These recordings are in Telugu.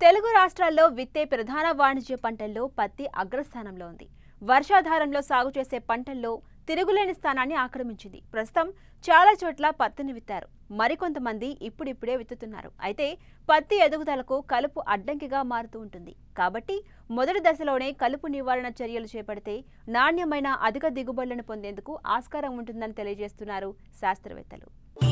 తెలుగు రాష్ట్రాల్లో విత్తే ప్రధాన వాణిజ్య పంటల్లో పత్తి అగ్రస్థానంలో ఉంది వర్షాధారంలో సాగు చేసే పంటల్లో తిరుగులేని స్థానాన్ని ఆక్రమించింది ప్రస్తుతం చాలా చోట్ల పత్తిని విత్తారు మరికొంతమంది ఇప్పుడిప్పుడే విత్తుతున్నారు అయితే పత్తి ఎదుగుదలకు కలుపు అడ్డంకిగా మారుతూ ఉంటుంది కాబట్టి మొదటి దశలోనే కలుపు నివారణ చర్యలు చేపడితే నాణ్యమైన అధిక దిగుబడులను పొందేందుకు ఆస్కారం ఉంటుందని తెలియజేస్తున్నారు శాస్త్రవేత్తలు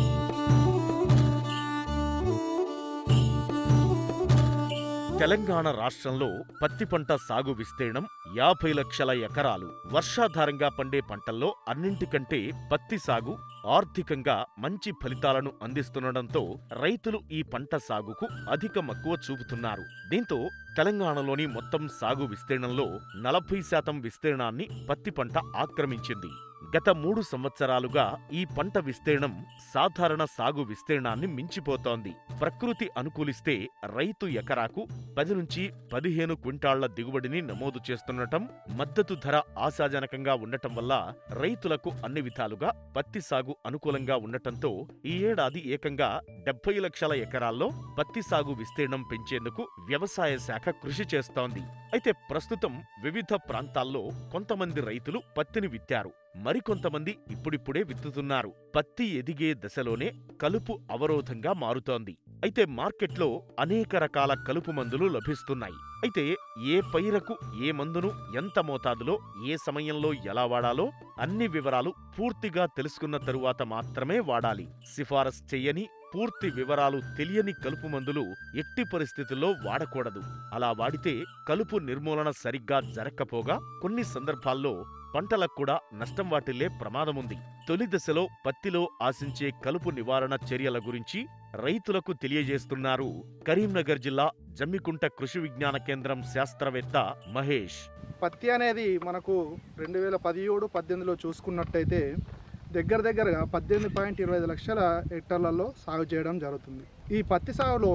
తెలంగాణ రాష్ట్రంలో పత్తి పంట సాగు విస్తీర్ణం యాభై లక్షల ఎకరాలు వర్షాధారంగా పండే పంటల్లో అన్నింటికంటే పత్తి సాగు ఆర్థికంగా మంచి ఫలితాలను అందిస్తుండటంతో రైతులు ఈ పంట సాగుకు అధిక మక్కువ చూపుతున్నారు దీంతో తెలంగాణలోని మొత్తం సాగు విస్తీర్ణంలో నలభై శాతం విస్తీర్ణాన్ని పత్తి పంట ఆక్రమించింది గత మూడు సంవత్సరాలుగా ఈ పంట విస్తీర్ణం సాధారణ సాగు విస్తీర్ణాన్ని మించిపోతోంది ప్రకృతి అనుకూలిస్తే రైతు ఎకరాకు పది నుంచి పదిహేను క్వింటాళ్ల దిగుబడిని నమోదు చేస్తుండటం మద్దతు ధర ఆశాజనకంగా ఉండటం వల్ల రైతులకు అన్ని విధాలుగా పత్తి సాగు అనుకూలంగా ఉండటంతో ఈ ఏడాది ఏకంగా డెబ్బై లక్షల ఎకరాల్లో పత్తి సాగు విస్తీర్ణం పెంచేందుకు వ్యవసాయ శాఖ కృషి చేస్తోంది అయితే ప్రస్తుతం వివిధ ప్రాంతాల్లో కొంతమంది రైతులు పత్తిని విత్తారు మరికొంతమంది ఇప్పుడిప్పుడే విత్తుతున్నారు పత్తి ఎదిగే దశలోనే కలుపు అవరోధంగా మారుతోంది అయితే మార్కెట్లో అనేక రకాల కలుపు మందులు లభిస్తున్నాయి అయితే ఏ పైరకు ఏ మందును ఎంత మోతాదులో ఏ సమయంలో ఎలా వాడాలో అన్ని వివరాలు పూర్తిగా తెలుసుకున్న తరువాత మాత్రమే వాడాలి సిఫారసు చెయ్యని పూర్తి వివరాలు తెలియని కలుపు మందులు ఎట్టి పరిస్థితుల్లో వాడకూడదు అలా వాడితే కలుపు నిర్మూలన సరిగ్గా జరక్కపోగా కొన్ని సందర్భాల్లో పంటలకు కూడా నష్టం వాటిల్లే ప్రమాదముంది తొలి దశలో పత్తిలో ఆశించే కలుపు నివారణ చర్యల గురించి రైతులకు తెలియజేస్తున్నారు కరీంనగర్ జిల్లా జమ్మికుంట కృషి విజ్ఞాన కేంద్రం శాస్త్రవేత్త మహేష్ పత్తి అనేది మనకు రెండు వేల పదిహేడు పద్దెనిమిదిలో చూసుకున్నట్టయితే దగ్గర దగ్గరగా పద్దెనిమిది పాయింట్ ఇరవై ఐదు లక్షల హెక్టార్లలో సాగు చేయడం జరుగుతుంది ఈ పత్తి సాగులో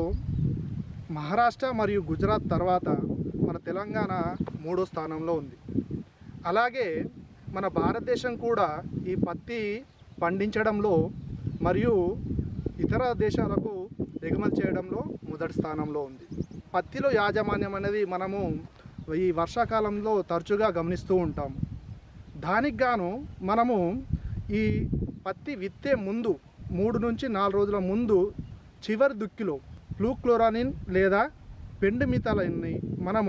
మహారాష్ట్ర మరియు గుజరాత్ తర్వాత మన తెలంగాణ మూడో స్థానంలో ఉంది అలాగే మన భారతదేశం కూడా ఈ పత్తి పండించడంలో మరియు ఇతర దేశాలకు ఎగుమతి చేయడంలో మొదటి స్థానంలో ఉంది పత్తిలో యాజమాన్యం అనేది మనము ఈ వర్షాకాలంలో తరచుగా గమనిస్తూ ఉంటాము దానికి గాను మనము ఈ పత్తి విత్తే ముందు మూడు నుంచి నాలుగు రోజుల ముందు చివరి దుక్కిలో ఫ్లూక్లోరానిన్ లేదా పెండు మిథాలైన్ని మనము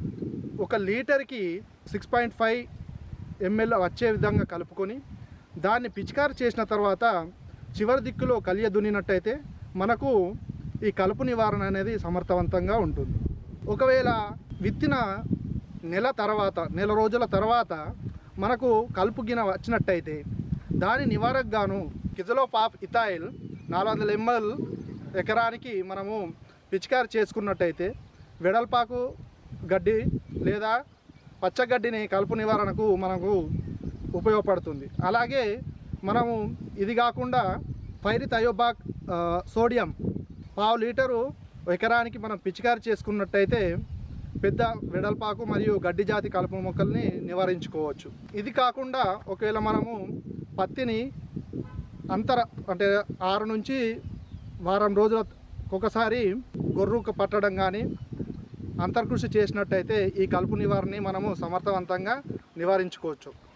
ఒక లీటర్కి సిక్స్ పాయింట్ ఫైవ్ ఎంఎల్ వచ్చే విధంగా కలుపుకొని దాన్ని పిచికారి చేసిన తర్వాత చివరి దిక్కులో కలియ దున్నినట్టయితే మనకు ఈ కలుపు నివారణ అనేది సమర్థవంతంగా ఉంటుంది ఒకవేళ విత్తిన నెల తర్వాత నెల రోజుల తర్వాత మనకు కలుపు గిన వచ్చినట్టయితే దాని నివారకు గాను కిజలో పాప్ ఇథాయిల్ నాలుగు వందల ఎంఎల్ ఎకరానికి మనము పిచికారి చేసుకున్నట్టయితే వెడల్పాకు గడ్డి లేదా పచ్చగడ్డిని కలుపు నివారణకు మనకు ఉపయోగపడుతుంది అలాగే మనము ఇది కాకుండా పైరి తయోబాక్ ఆ, సోడియం పావు లీటరు ఎకరానికి మనం పిచికారి చేసుకున్నట్టయితే పెద్ద వెడల్పాకు మరియు గడ్డి జాతి కలుపు మొక్కల్ని నివారించుకోవచ్చు ఇది కాకుండా ఒకవేళ మనము పత్తిని అంతర అంటే ఆరు నుంచి వారం రోజుల ఒకసారి గొర్రుకు పట్టడం కానీ అంతర్కృషి చేసినట్టయితే ఈ కలుపు నివారణని మనము సమర్థవంతంగా నివారించుకోవచ్చు